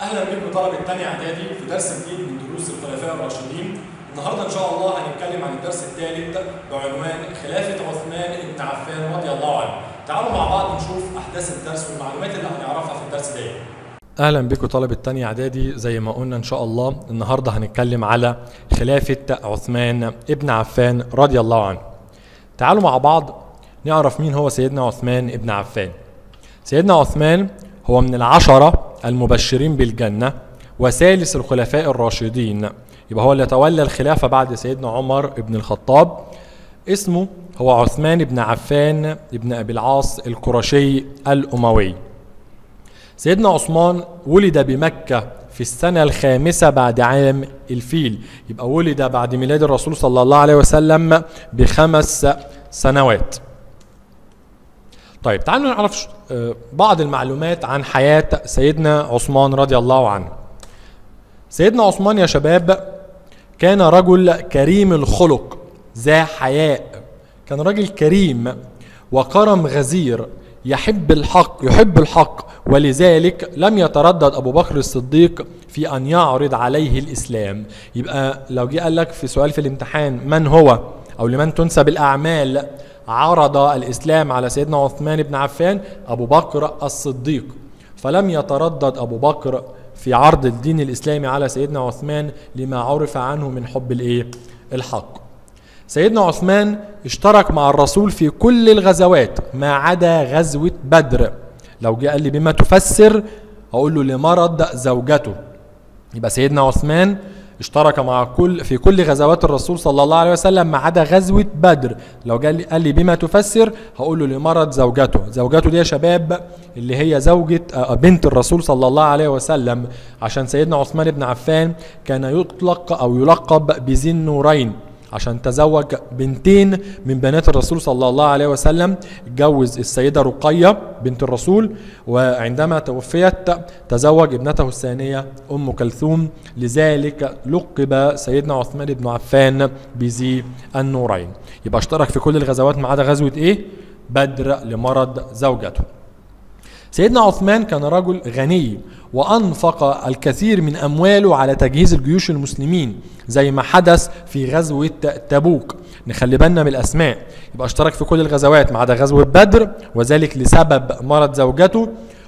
اهلا بكم طلبه تانية اعدادي في درس جديد من دروس الخلفاء الراشدين النهارده ان شاء الله هنتكلم عن الدرس الثالث بعنوان خلافه عثمان بن عفان رضي الله عنه تعالوا مع بعض نشوف احداث الدرس والمعلومات اللي هنعرفها في الدرس ده اهلا بكم طلبه تانية اعدادي زي ما قلنا ان شاء الله النهارده هنتكلم على خلافه عثمان ابن عفان رضي الله عنه تعالوا مع بعض نعرف مين هو سيدنا عثمان ابن عفان سيدنا عثمان هو من العشرة المبشرين بالجنة وثالث الخلفاء الراشدين يبقى هو اللي تولى الخلافة بعد سيدنا عمر بن الخطاب اسمه هو عثمان بن عفان بن أبي العاص القرشي الأموي سيدنا عثمان ولد بمكة في السنة الخامسة بعد عام الفيل يبقى ولد بعد ميلاد الرسول صلى الله عليه وسلم بخمس سنوات طيب تعالوا نعرف بعض المعلومات عن حياة سيدنا عثمان رضي الله عنه سيدنا عثمان يا شباب كان رجل كريم الخلق ذا حياء كان رجل كريم وكرم غزير يحب الحق يحب الحق ولذلك لم يتردد ابو بكر الصديق في ان يعرض عليه الاسلام يبقى لو جه قال لك في سؤال في الامتحان من هو او لمن تنسب الاعمال عرض الاسلام على سيدنا عثمان بن عفان ابو بكر الصديق فلم يتردد ابو بكر في عرض الدين الاسلامي على سيدنا عثمان لما عرف عنه من حب الايه الحق سيدنا عثمان اشترك مع الرسول في كل الغزوات ما عدا غزوة بدر لو جه قال لي بما تفسر هقول له لمرض زوجته يبقى سيدنا عثمان اشترك مع كل في كل غزوات الرسول صلى الله عليه وسلم ما عدا غزوة بدر لو قال لي بما تفسر هقول له لمرض زوجته زوجته دي يا شباب اللي هي زوجة بنت الرسول صلى الله عليه وسلم عشان سيدنا عثمان بن عفان كان يطلق أو يلقب بذي النورين عشان تزوج بنتين من بنات الرسول صلى الله عليه وسلم اتجوز السيدة رقية بنت الرسول وعندما توفيت تزوج ابنته الثانية أم كلثوم لذلك لقب سيدنا عثمان بن عفان بذي النورين يبقى اشترك في كل الغزوات ما عدا غزوة ايه بدر لمرض زوجته سيدنا عثمان كان رجل غني وأنفق الكثير من أمواله على تجهيز الجيوش المسلمين زي ما حدث في غزوة تبوك نخلي بالنا من الأسماء يبقى اشترك في كل الغزوات ما عدا غزوة بدر وذلك لسبب مرض زوجته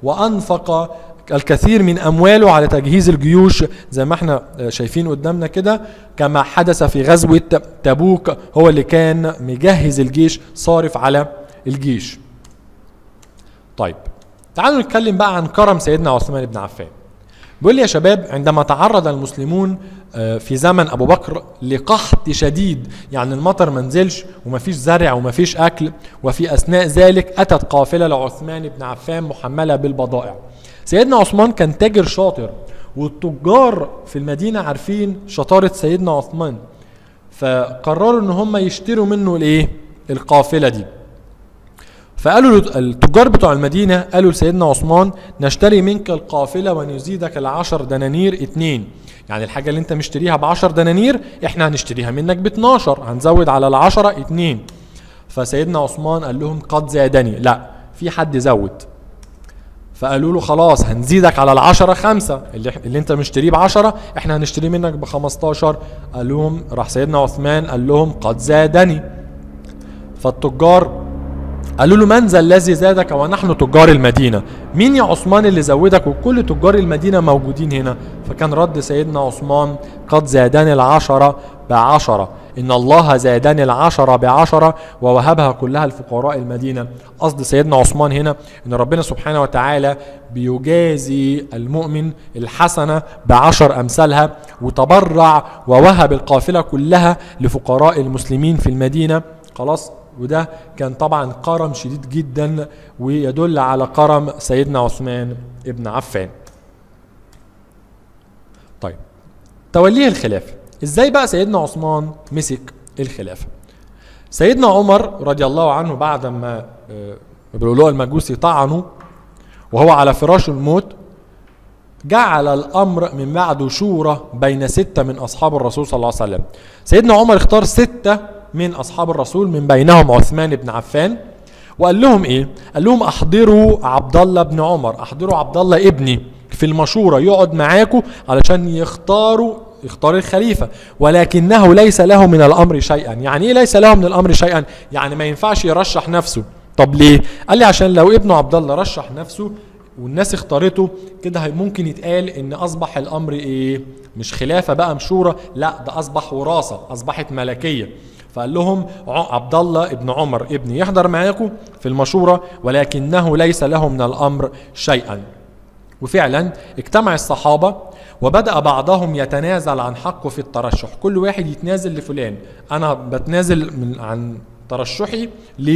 وأنفق الكثير من أمواله على تجهيز الجيوش زي ما احنا شايفين قدامنا كده كما حدث في غزوة تبوك هو اللي كان مجهز الجيش صارف على الجيش طيب تعالوا نتكلم بقى عن كرم سيدنا عثمان بن عفان بيقول لي يا شباب عندما تعرض المسلمون في زمن ابو بكر لقحط شديد يعني المطر ما نزلش ومفيش زرع ومفيش اكل وفي اثناء ذلك اتت قافله لعثمان بن عفان محمله بالبضائع سيدنا عثمان كان تاجر شاطر والتجار في المدينه عارفين شطاره سيدنا عثمان فقرروا ان هم يشتروا منه الايه القافله دي فقالوا التجار بتوع المدينة قالوا لسيدنا عثمان نشتري منك القافلة ونزيدك العشر دنانير اتنين يعني الحاجة اللي انت مشتريها بعشر دنانير احنا هنشتريها منك باتناشر هنزود على العشرة اتنين فسيدنا عثمان قال لهم قد زادني لا في حد زود فقالوا له خلاص هنزيدك على العشرة خمسة اللي, اللي انت مشتريه بعشرة احنا هنشتريه منك بخمستاشر قال لهم راح سيدنا عثمان قال لهم قد زادني فالتجار قالوا له من ذا الذي زادك ونحن تجار المدينة مين يا عثمان اللي زودك وكل تجار المدينة موجودين هنا فكان رد سيدنا عثمان قد زادني العشرة بعشرة إن الله زادني العشرة بعشرة ووهبها كلها لفقراء المدينة قصد سيدنا عثمان هنا إن ربنا سبحانه وتعالى بيجازي المؤمن الحسنة بعشر أمثالها وتبرع ووهب القافلة كلها لفقراء المسلمين في المدينة خلاص وده كان طبعا كرم شديد جدا ويدل على كرم سيدنا عثمان ابن عفان طيب توليه الخلافة ازاي بقى سيدنا عثمان مسك الخلافة سيدنا عمر رضي الله عنه بعد ما بيقولوا المجوسي طعنه وهو على فراش الموت جعل الامر من بعده شورى بين سته من اصحاب الرسول صلى الله عليه وسلم سيدنا عمر اختار سته من اصحاب الرسول من بينهم عثمان بن عفان وقال لهم ايه قال لهم احضروا عبد الله بن عمر احضروا عبد الله ابني في المشورة يقعد معاكم علشان يختاروا يختار الخليفة ولكنه ليس له من الأمر شيئا يعني إيه ليس له من الأمر شيئا يعني ما ينفعش يرشح نفسه طب ليه قال لي عشان لو ابنه عبد الله رشح نفسه والناس اختارته كده هي- ممكن يتقال ان اصبح الامر ايه مش خلافه بقى مشوره لا ده اصبح وراثه اصبحت ملكيه فقال لهم ع- عبد الله ابن عمر ابني يحضر معاكم في المشوره ولكنه ليس له من الامر شيئا وفعلا اجتمع الصحابة وبدأ بعضهم يتنازل عن حقه في الترشح كل واحد يتنازل لفلان أنا بتنازل من عن ترشحي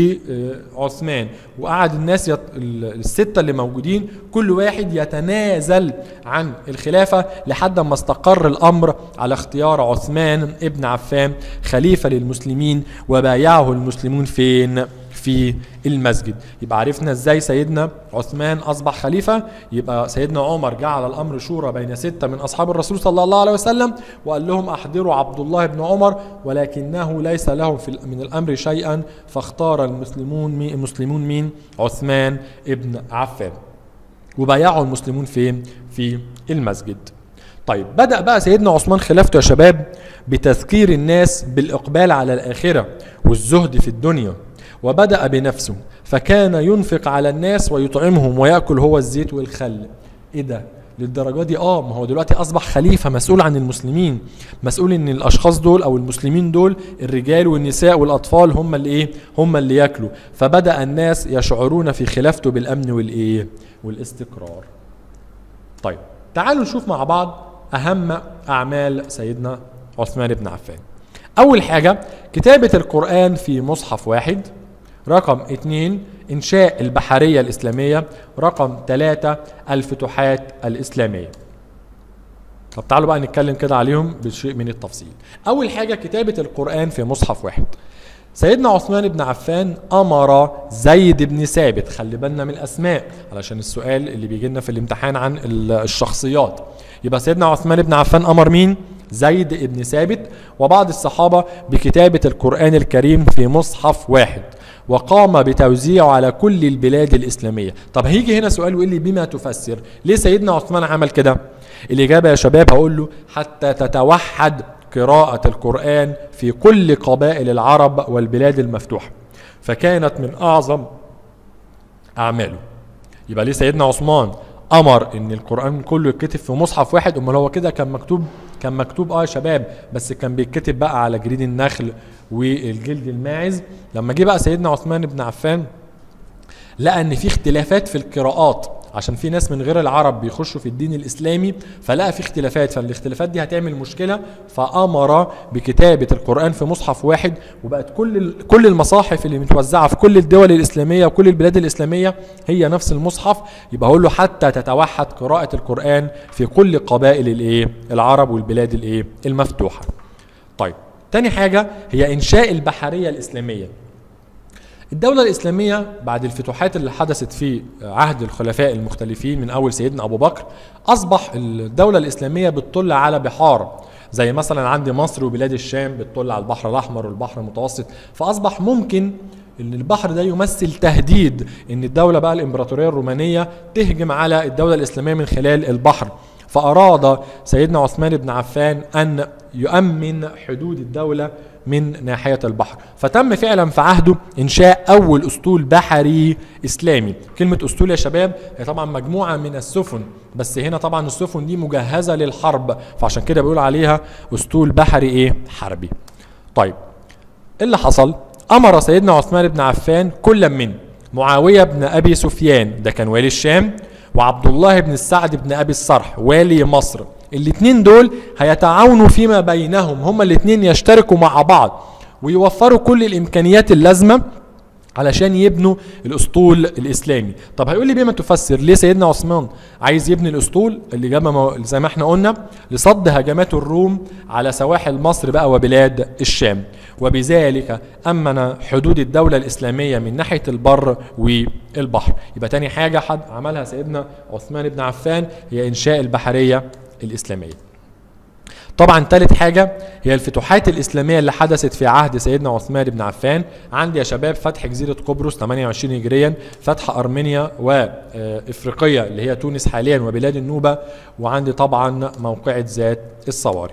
لعثمان وقعد الناس يت... ال- الستة اللي موجودين كل واحد يتنازل عن الخلافة لحد ما استقر الأمر على اختيار عثمان ابن عفان خليفة للمسلمين وبايعه المسلمون فين؟ في المسجد يبقى عرفنا ازاي سيدنا عثمان اصبح خليفه يبقى سيدنا عمر جعل الامر شورى بين سته من اصحاب الرسول صلى الله عليه وسلم وقال لهم احضروا عبد الله بن عمر ولكنه ليس له في من الامر شيئا فاختار المسلمون مين المسلمون مين عثمان ابن عفان وبايعوا المسلمون فين في المسجد طيب بدأ بقى سيدنا عثمان خلافته يا شباب بتذكير الناس بالإقبال على الآخرة والزهد في الدنيا وبدأ بنفسه فكان ينفق على الناس ويطعمهم ويأكل هو الزيت والخل ايه ده للدرجة دي اه ما هو دلوقتي اصبح خليفة مسؤول عن المسلمين مسؤول ان الاشخاص دول او المسلمين دول الرجال والنساء والاطفال هم اللي ايه هم اللي ياكلوا فبدأ الناس يشعرون في خلافته بالامن والايه والاستقرار طيب تعالوا نشوف مع بعض اهم اعمال سيدنا عثمان بن عفان اول حاجة كتابة القرآن في مصحف واحد رقم اثنين انشاء البحرية الاسلامية رقم ثلاثة الفتوحات الاسلامية طب تعالوا بقى نتكلم كده عليهم بشيء من التفصيل اول حاجة كتابة القرآن في مصحف واحد سيدنا عثمان بن عفان امر زيد بن ثابت خلي بالنا من الاسماء علشان السؤال اللي بيجي لنا في الامتحان عن ال- الشخصيات يبقى سيدنا عثمان بن عفان امر مين زيد بن ثابت وبعض الصحابه بكتابه القران الكريم في مصحف واحد وقام بتوزيعه على كل البلاد الاسلاميه طب هيجي هنا سؤال ويقول لي بما تفسر ليه سيدنا عثمان عمل كده الاجابه يا شباب هقول له حتى تتوحد قراءة القرآن في كل قبائل العرب والبلاد المفتوحة فكانت من أعظم أعماله يبقى ليه سيدنا عثمان أمر إن القرآن كله يتكتب في مصحف واحد أمال هو كده كان مكتوب كان مكتوب اه يا شباب بس كان بيتكتب بقى على جريد النخل والجلد الماعز لما جه بقى سيدنا عثمان بن عفان لقى ان في اختلافات في القراءات عشان في ناس من غير العرب بيخشوا في الدين الاسلامي فلقى في اختلافات فالاختلافات دي هتعمل مشكله فامر بكتابه القران في مصحف واحد وبقت كل ال- كل المصاحف اللي متوزعه في كل الدول الاسلاميه وكل البلاد الاسلاميه هي نفس المصحف يبقى اقول له حتى تتوحد قراءه القران في كل قبائل الايه العرب والبلاد الايه المفتوحه طيب تاني حاجه هي انشاء البحريه الاسلاميه الدولة الإسلامية بعد الفتوحات اللي حدثت في عهد الخلفاء المختلفين من أول سيدنا أبو بكر أصبح الدولة الإسلامية بتطل على بحار زي مثلا عندي مصر وبلاد الشام بتطل على البحر الأحمر والبحر المتوسط فأصبح ممكن ان البحر ده يمثل تهديد ان الدولة بقى الامبراطورية الرومانية تهجم على الدولة الإسلامية من خلال البحر فأراد سيدنا عثمان بن عفان أن يؤمن حدود الدولة من ناحية البحر فتم فعلا في عهده إنشاء أول أسطول بحري إسلامي كلمة أسطول يا شباب هي طبعا مجموعة من السفن بس هنا طبعا السفن دي مجهزة للحرب فعشان كده بيقول عليها أسطول بحري إيه حربي طيب إيه اللي حصل امر سيدنا عثمان بن عفان كل من معاويه بن ابي سفيان ده كان والي الشام وعبد الله بن السعد بن ابي الصرح والي مصر الاثنين دول هيتعاونوا فيما بينهم هما الاثنين يشتركوا مع بعض ويوفروا كل الامكانيات اللازمه علشان يبنوا الاسطول الاسلامي طب هيقول لي بما تفسر ليه سيدنا عثمان عايز يبني الاسطول اللي جاب مو- زي ما احنا قلنا لصد هجمات الروم على سواحل مصر بقى وبلاد الشام وبذلك امن حدود الدوله الاسلاميه من ناحيه البر والبحر يبقى تاني حاجه حد عملها سيدنا عثمان بن عفان هي انشاء البحريه الاسلاميه طبعا ثالث حاجة هي الفتوحات الإسلامية اللي حدثت في عهد سيدنا عثمان بن عفان عندي يا شباب فتح جزيرة قبرص 28 هجريا فتح أرمينيا وإفريقيا اللي هي تونس حاليا وبلاد النوبة وعندي طبعا موقعة ذات الصواري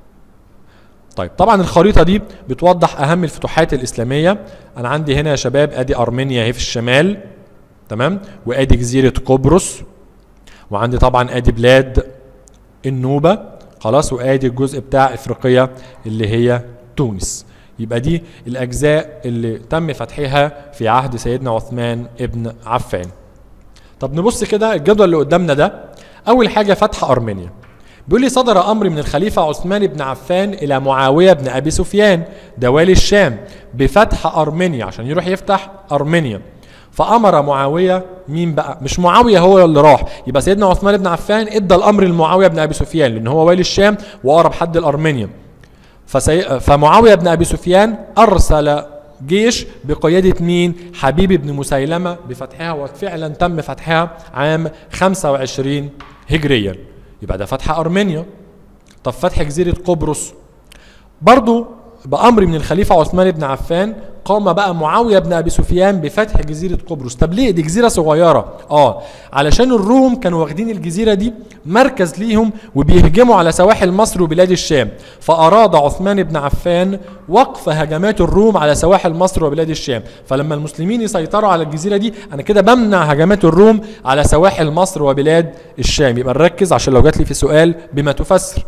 طيب طبعا الخريطة دي بتوضح أهم الفتوحات الإسلامية أنا عندي هنا يا شباب أدي أرمينيا اهي في الشمال تمام وأدي جزيرة قبرص وعندي طبعا أدي بلاد النوبة خلاص وادي الجزء بتاع افريقيا اللي هي تونس يبقى دي الاجزاء اللي تم فتحها في عهد سيدنا عثمان ابن عفان طب نبص كده الجدول اللي قدامنا ده اول حاجه فتح ارمينيا بيقول لي صدر امر من الخليفه عثمان بن عفان الى معاويه بن ابي سفيان ده والي الشام بفتح ارمينيا عشان يروح يفتح ارمينيا فامر معاويه مين بقى مش معاويه هو اللي راح يبقى سيدنا عثمان بن عفان ادى الامر لمعاويه بن ابي سفيان لان هو والي الشام واقرب حد لارمينيا فسي... فمعاويه بن ابي سفيان ارسل جيش بقيادة مين؟ حبيب بن مسيلمة بفتحها وفعلا تم فتحها عام 25 هجريا يبقى ده فتح أرمينيا طب فتح جزيرة قبرص برضو بأمر من الخليفة عثمان بن عفان قام بقى معاوية بن أبي سفيان بفتح جزيرة قبرص طب ليه دي جزيرة صغيرة اه علشان الروم كانوا واخدين الجزيرة دي مركز ليهم وبيهجموا على سواحل مصر وبلاد الشام فأراد عثمان بن عفان وقف هجمات الروم على سواحل مصر وبلاد الشام فلما المسلمين يسيطروا على الجزيرة دي أنا كده بمنع هجمات الروم على سواحل مصر وبلاد الشام يبقى نركز عشان لو جات لي في سؤال بما تفسر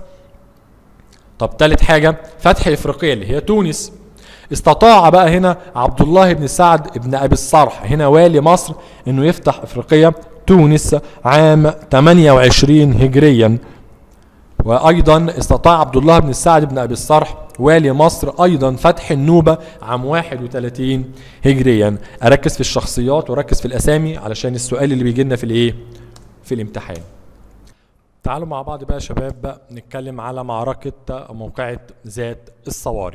طب ثالث حاجة فتح إفريقيا اللي هي تونس استطاع بقى هنا عبد الله بن سعد بن ابي الصرح هنا والي مصر انه يفتح افريقيا تونس عام 28 هجريا وايضا استطاع عبد الله بن سعد بن ابي الصرح والي مصر ايضا فتح النوبه عام 31 هجريا اركز في الشخصيات واركز في الاسامي علشان السؤال اللي بيجي لنا في الايه في الامتحان تعالوا مع بعض بقى يا شباب بقى نتكلم على معركه موقعه ذات الصواري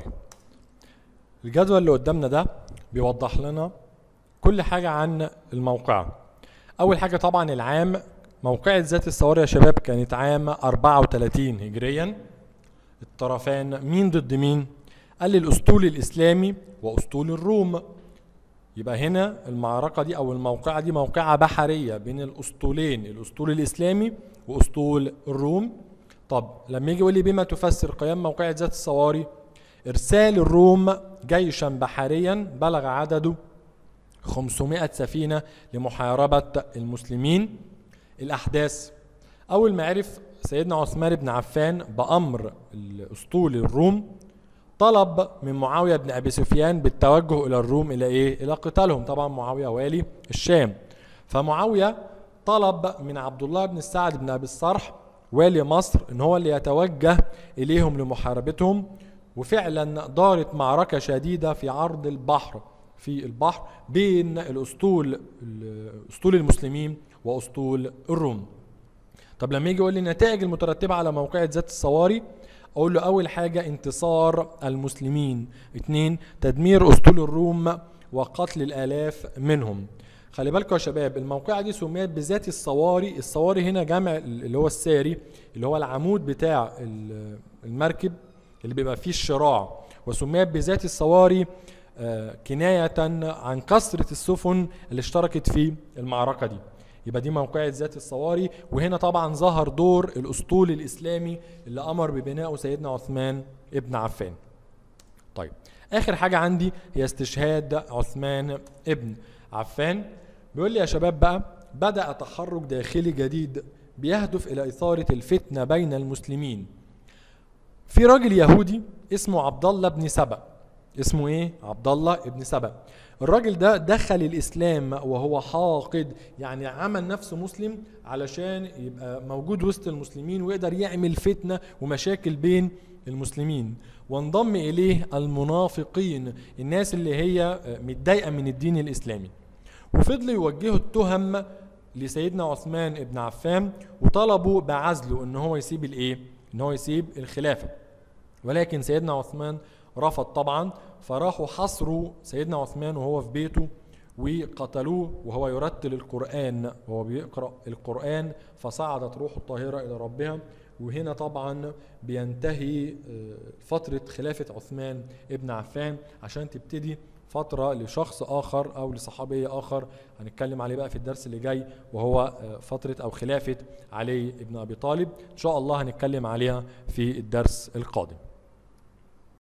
الجدول اللي قدامنا ده بيوضح لنا كل حاجة عن الموقعة أول حاجة طبعا العام موقعة ذات الصواري يا شباب كانت عام 34 هجريا الطرفان مين ضد مين؟ قال لي الأسطول الإسلامي وأسطول الروم يبقى هنا المعركة دي أو الموقعة دي موقعة بحرية بين الأسطولين الأسطول الإسلامي وأسطول الروم طب لما يجي يقول لي بما تفسر قيام موقعة ذات الصواري إرسال الروم جيشا بحريا بلغ عدده 500 سفينة لمحاربة المسلمين الأحداث أول ما عرف سيدنا عثمان بن عفان بأمر الأسطول الروم طلب من معاوية بن أبي سفيان بالتوجه إلى الروم إلى إيه؟ إلى قتالهم طبعا معاوية والي الشام فمعاوية طلب من عبد الله بن سعد بن أبي الصرح والي مصر إن هو اللي يتوجه إليهم لمحاربتهم وفعلا دارت معركة شديدة في عرض البحر في البحر بين الأسطول أسطول المسلمين وأسطول الروم طب لما يجي يقول لي النتائج المترتبة على موقعة ذات الصواري أقول له أول حاجة انتصار المسلمين اتنين تدمير أسطول الروم وقتل الآلاف منهم خلي بالكم يا شباب الموقعة دي سميت بذات الصواري الصواري هنا جمع اللي هو الساري اللي هو العمود بتاع المركب اللي بيبقى فيه الشراع وسميت بذات الصواري كناية عن كثرة السفن اللي اشتركت في المعركة دي يبقى دي موقعة ذات الصواري وهنا طبعا ظهر دور الأسطول الإسلامي اللي أمر ببنائه سيدنا عثمان ابن عفان طيب آخر حاجة عندي هي استشهاد عثمان ابن عفان بيقول لي يا شباب بقى بدأ تحرك داخلي جديد بيهدف إلى إثارة الفتنة بين المسلمين في راجل يهودي اسمه عبد الله بن سبأ اسمه ايه عبد الله ابن سبأ الراجل ده دخل الاسلام وهو حاقد يعني عمل نفسه مسلم علشان يبقى موجود وسط المسلمين ويقدر يعمل فتنه ومشاكل بين المسلمين وانضم اليه المنافقين الناس اللي هي متضايقه من الدين الاسلامي وفضلوا يوجهوا التهم لسيدنا عثمان ابن عفان وطلبوا بعزله ان هو يسيب الايه ان هو يسيب الخلافه ولكن سيدنا عثمان رفض طبعا فراحوا حصروا سيدنا عثمان وهو في بيته وقتلوه وهو يرتل القرآن وهو بيقرأ القرآن فصعدت روح الطاهرة إلى ربها وهنا طبعا بينتهي آه، فترة خلافة عثمان ابن عفان عشان تبتدي فترة لشخص آخر أو لصحابي آخر هنتكلم عليه بقى في الدرس اللي جاي وهو آه، فترة أو خلافة علي ابن أبي طالب إن شاء الله هنتكلم عليها في الدرس القادم